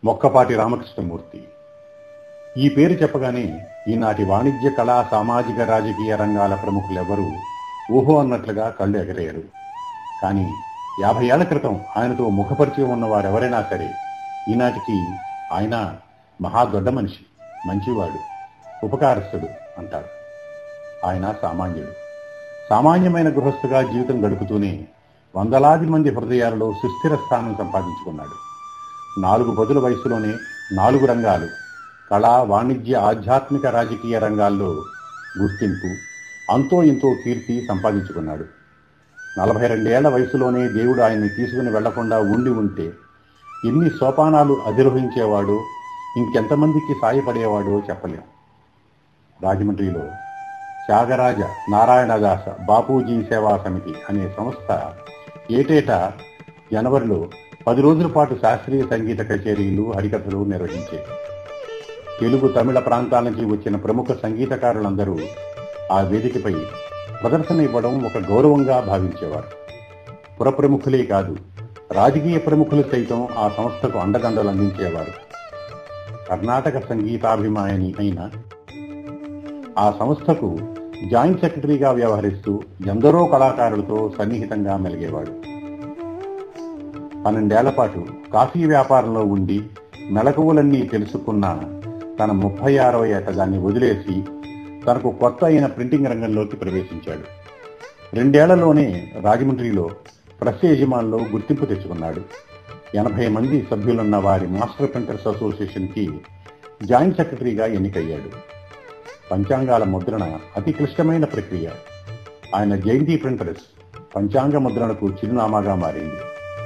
మొక్కపాటి రామకృష్ణమూర్తి ఈ పేరు చెప్పగానే ఈనాటి వాణిజ్య కళా సామాజిక రాజకీయ రంగాల ప్రముఖులెవరూ ఊహో అన్నట్లుగా కళ్ళు ఎగరేయరు కానీ యాభై ఏళ్ల క్రితం ఆయనతో ముఖపరిచయం ఉన్న వారెవరైనా సరే ఈనాటికి ఆయన మహా దొడ్డ మనిషి మంచివాడు ఉపకారస్తుడు అంటారు ఆయన సామాన్యుడు సామాన్యమైన గృహస్థుగా జీవితం గడుపుతూనే వందలాది మంది హృదయాలలో సుస్థిర స్థానం సంపాదించుకున్నాడు నాలుగు పదుల వయసులోనే నాలుగు రంగాలు కళా వాణిజ్య ఆధ్యాత్మిక రాజకీయ రంగాల్లో గుర్తింపు అంతో ఇంతో కీర్తి సంపాదించుకున్నాడు నలభై రెండేళ్ల వయసులోనే దేవుడు ఆయన్ని తీసుకుని వెళ్లకుండా ఉండి ఉంటే ఎన్ని సోపానాలు అధిరోహించేవాడో ఇంకెంతమందికి సాయపడేవాడో చెప్పలేం రాజమండ్రిలో త్యాగరాజ నారాయణదాస బాపూజీ సేవా సమితి అనే సంస్థ ఏటేటా జనవరిలో పది రోజుల పాటు శాస్త్రీయ సంగీత కచేరీలు హరికథలు నిర్వహించేది తెలుగు తమిళ ప్రాంతాల నుంచి వచ్చిన ప్రముఖ సంగీతకారులందరూ ఆ వేదికపై ప్రదర్శన ఇవ్వడం ఒక గౌరవంగా భావించేవారు పురప్రముఖులే కాదు రాజకీయ ప్రముఖులు సైతం ఆ సంస్థకు అండదండలు అందించేవారు కర్ణాటక సంగీతాభిమాని అయిన ఆ సంస్థకు జాయింట్ సెక్రటరీగా వ్యవహరిస్తూ ఎందరో కళాకారులతో సన్నిహితంగా మెలిగేవాడు పన్నెండేళ్ల పాటు కాఫీ వ్యాపారంలో ఉండి మెలకువలన్నీ తెలుసుకున్న తన ముప్పై ఆరవ ఏట దాన్ని వదిలేసి తనకు కొత్త అయిన ప్రింటింగ్ రంగంలోకి ప్రవేశించాడు రెండేళ్లలోనే రాజమండ్రిలో ప్రెస్ యజమానులు గుర్తింపు తెచ్చుకున్నాడు ఎనభై మంది సభ్యులున్న వారి మాస్టర్ ప్రింటర్స్ అసోసియేషన్కి జాయింట్ సెక్రటరీగా ఎన్నికయ్యాడు పంచాంగాల ముద్రణ అతి క్లిష్టమైన ప్రక్రియ ఆయన జయంతి ప్రింటర్స్ పంచాంగ ముద్రణకు చిరునామాగా మారింది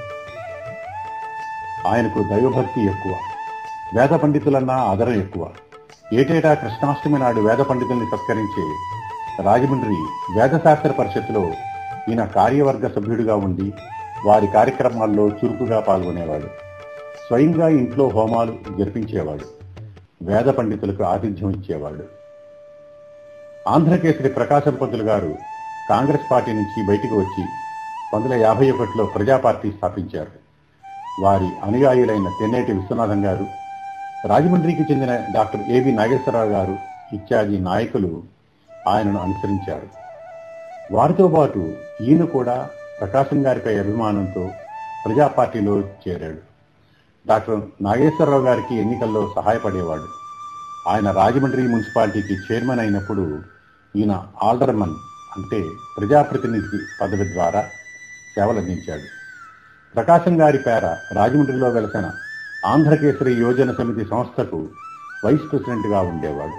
ఆయనకు దైవభక్తి ఎక్కువ వేద పండితులన్నా ఆదరణ ఎక్కువ ఏటేటా కృష్ణాష్టమి నాడు వేద పండితుల్ని సత్కరించే రాజమండ్రి వేదశాస్త్ర పరిషత్తులో ఈయన కార్యవర్గ సభ్యుడిగా ఉండి వారి కార్యక్రమాల్లో చురుకుగా పాల్గొనేవాడు స్వయంగా ఇంట్లో హోమాలు జరిపించేవాడు వేద పండితులకు ఆతిథ్యం ఇచ్చేవాడు ఆంధ్రకేసరి ప్రకాశం పంతులు గారు కాంగ్రెస్ పార్టీ నుంచి బయటికి వచ్చి పంతొమ్మిది యాభై ఒకటిలో ప్రజా పార్టీ స్థాపించారు వారి అనుయాయులైన తెన్నేటి విశ్వనాథం గారు రాజమండ్రికి చెందిన డాక్టర్ ఏబి నాగేశ్వరరావు గారు ఇత్యాది నాయకులు ఆయనను అనుసరించారు వారితో పాటు ఈయన కూడా ప్రకాశం గారిపై అభిమానంతో ప్రజా పార్టీలో చేరాడు డాక్టర్ నాగేశ్వరరావు గారికి ఎన్నికల్లో సహాయపడేవాడు ఆయన రాజమండ్రి మున్సిపాలిటీకి చైర్మన్ అయినప్పుడు ఈయన ఆల్డర్మన్ అంటే ప్రజాప్రతినిధి పదవి ద్వారా సేవలందించాడు ప్రకాశం గారి పేర రాజమండ్రిలో వెలసిన ఆంధ్రకేసరి యోజన సమితి సంస్థకు వైస్ ప్రెసిడెంట్గా ఉండేవాడు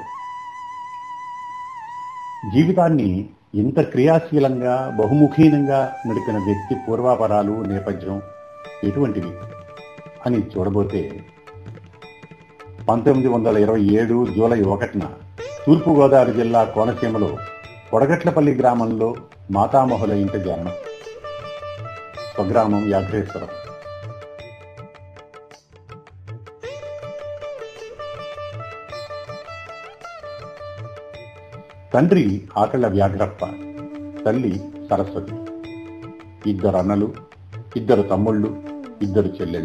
జీవితాన్ని ఇంత క్రియాశీలంగా బహుముఖీనంగా నడిపిన వ్యక్తి పూర్వాపరాలు నేపథ్యం ఎటువంటివి అని చూడబోతే పంతొమ్మిది వందల ఇరవై ఏడు జూలై ఒకటిన తూర్పుగోదావరి జిల్లా కోనసీమలో కొడగట్లపల్లి గ్రామంలో మాతామహుల ఇంటి జన్మ స్వగ్రామం యాఘ్రేశ్వరం తండ్రి ఆకళ్ళ వ్యాఘ్రప్ప తల్లి సరస్వతి ఇద్దరు అన్నలు ఇద్దరు తమ్ముళ్ళు ఇద్దరు చెల్లెళ్ళు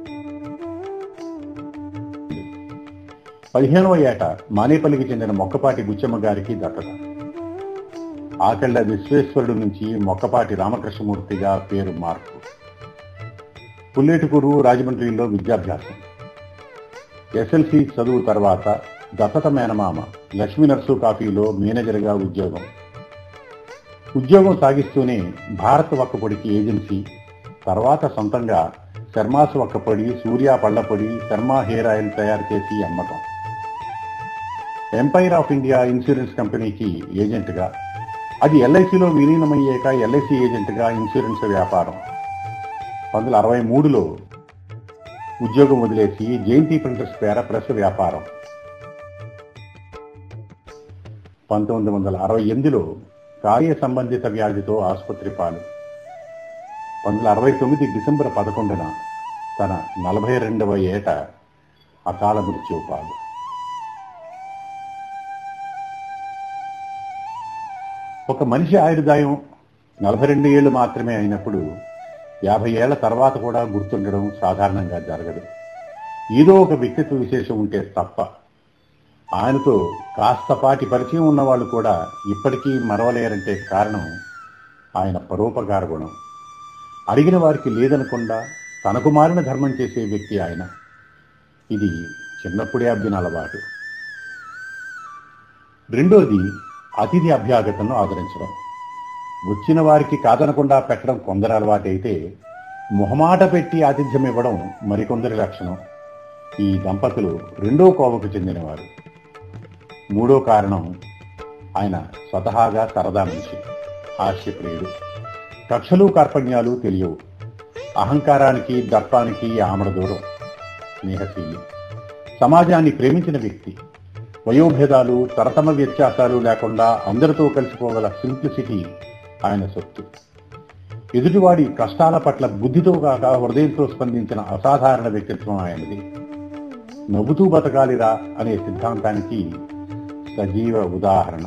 పదిహేనవ ఏట మానేపల్లికి చెందిన మొక్కపాటి బుచ్చమ్మ గారికి దత్తత ఆకళ్ళ విశ్వేశ్వరుడు నుంచి మొక్కపాటి రామకృష్ణమూర్తిగా పేరు మార్పు పుల్లేటుకూరు రాజమండ్రిలో విద్యాభ్యాసం ఎస్ఎల్సి చదువు తర్వాత దత్తత మేనమామ లక్ష్మీ నర్సు కాఫీలో మేనేజర్గా ఉద్యోగం ఉద్యోగం సాగిస్తూనే భారత్ ఒక్కపొడికి ఏజెన్సీ తర్వాత సొంతంగా శర్మాస్ ఒక్కపొడి సూర్య పళ్ళపొడి శర్మ హెయిర్ ఆయిల్ తయారు చేసి అమ్మకం ఎంపైర్ ఆఫ్ ఇండియా ఇన్సూరెన్స్ కంపెనీకి ఏజెంట్గా అది ఎల్ఐసిలో విలీనమయ్యాక ఎల్ఐసి ఏజెంట్గా ఇన్సూరెన్స్ వ్యాపారం పంతొమ్మిది అరవై మూడులో ఉద్యోగం వదిలేసి జయంతి ప్రింటర్స్ పేర ప్రెస్ వ్యాపారం పంతొమ్మిది వందల అరవై ఎనిమిదిలో కార్య సంబంధిత వ్యాధితో ఆసుపత్రి పాలు పంతొమ్మిది అరవై తొమ్మిది డిసెంబర్ పదకొండున తన నలభై రెండవ ఏట అకాల మృత్యు పాలు ఒక మనిషి ఆయుర్దాయం నలభై రెండు ఏళ్ళు మాత్రమే అయినప్పుడు యాభై ఏళ్ల తర్వాత కూడా గుర్తుండడం సాధారణంగా జరగదు ఏదో ఒక వ్యక్తిత్వ విశేషం ఉంటే తప్ప ఆయనతో కాస్తపాటి పరిచయం ఉన్న వాళ్ళు కూడా ఇప్పటికీ మరవలేరంటే కారణం ఆయన పరోపకార గుణం అడిగిన వారికి లేదనకుండా తనకు మారిన ధర్మం చేసే వ్యక్తి ఆయన ఇది చిన్నప్పుడే అబ్బిన అలవాటు రెండోది అతిథి అభ్యాగతను ఆదరించడం వచ్చిన వారికి కాదనకుండా పెట్టడం కొందరు అలవాటైతే మొహమాట పెట్టి ఆతిథ్యం ఇవ్వడం మరికొందరి లక్షణం ఈ దంపతులు రెండో కోవకు చెందినవారు మూడో కారణం ఆయన స్వతహాగా సరదా మనిషి హాస్యప్రియుడు కక్షలు కార్పణ్యాలు తెలియవు అహంకారానికి దర్పానికి ఆమడ దూరం స్నేహశీలి సమాజాన్ని ప్రేమించిన వ్యక్తి వయోభేదాలు తరతమ వ్యత్యాసాలు లేకుండా అందరితో కలిసిపోగల సింప్లిసిటీ ఆయన సొత్తు ఎదుటివాడి కష్టాల పట్ల బుద్ధితో కాక హృదయంతో స్పందించిన అసాధారణ వ్యక్తిత్వం ఆయనది నవ్వుతూ బతకాలిరా అనే సిద్ధాంతానికి సజీవ ఉదాహరణ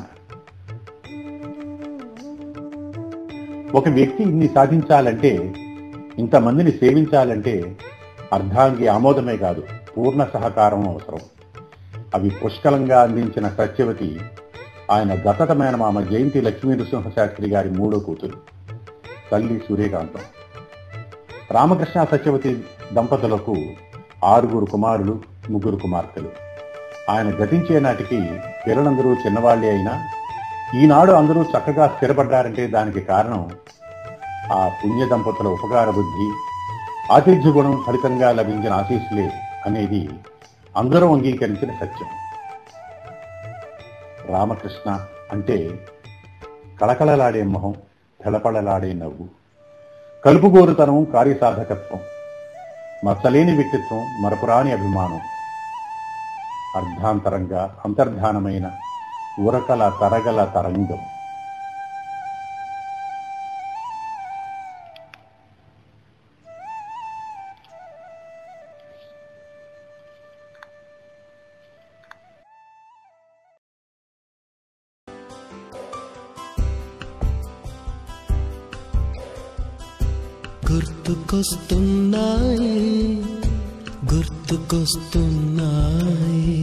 ఒక వ్యక్తి ఇన్ని సాధించాలంటే ఇంతమందిని సేవించాలంటే అర్ధాంగి ఆమోదమే కాదు పూర్ణ సహకారం అవసరం అవి పుష్కలంగా అందించిన సత్యవతి ఆయన దత్తత మేనమామ జయంతి లక్ష్మీ నృసింహ శాస్త్రి గారి మూడో కూతురు తల్లి సూర్యకాంతం రామకృష్ణ సత్యవతి దంపతులకు ఆరుగురు కుమారులు ముగ్గురు కుమార్తెలు ఆయన గతించే నాటికి పిల్లలందరూ చిన్నవాళ్లే అయినా ఈనాడు అందరూ చక్కగా స్థిరపడ్డారంటే దానికి కారణం ఆ పుణ్య దంపతుల ఉపకార బుద్ధి ఆతిథ్య గుణం ఫలితంగా లభించిన ఆశీస్సులే అనేది అందరూ అంగీకరించిన సత్యం రామకృష్ణ అంటే కళకళలాడే మొహం తెలపడలాడే నవ్వు కలుపుగోరుతనం కార్యసాధకత్వం మచ్చలేని వ్యక్తిత్వం మరపురాని అభిమానం అర్ధాంతరంగా అంతర్ధానమైన ఉరకల తరగల తరంగం గుర్తుకొస్తున్నాయి గుర్తుకొస్తున్నాయి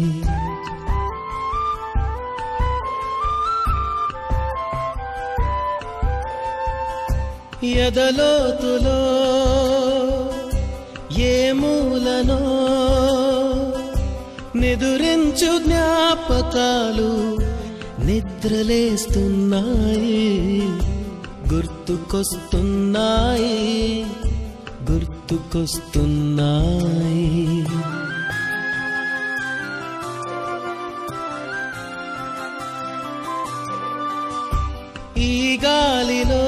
ఎదలోతులో ఏ మూలనో నిదురించు జ్ఞాపకాలు నిద్రలేస్తున్నాయి గుర్తుకొస్తున్నాయి గుర్తుకొస్తున్నాయి ఈ గాలిలో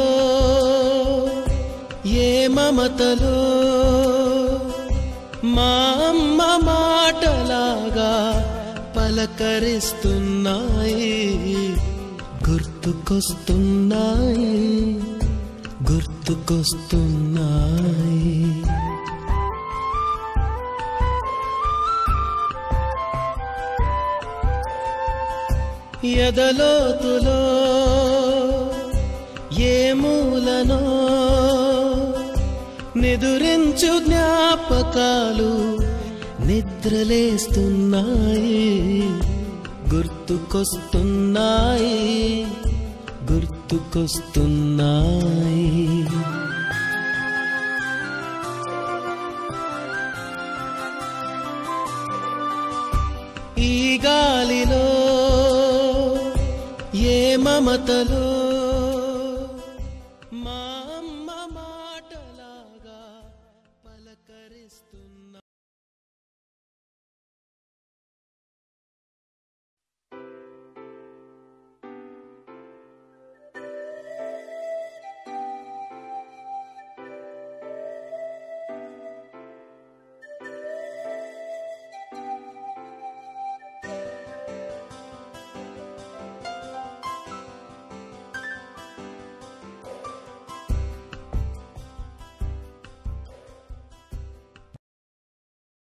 ఏ మమతలో మా అమ్మ మాటలాగా పలకరిస్తున్నాయి గుర్తుకొస్తున్నాయి గుర్తుకొస్తున్నాయి ఎదలోతులో ఏ మూలనో నిదురించు జ్ఞాపకాలు నిద్రలేస్తున్నాయి గుర్తుకొస్తున్నాయి గుర్తుకొస్తున్నాయి ఈ గాలిలో ఏ మమతలో మా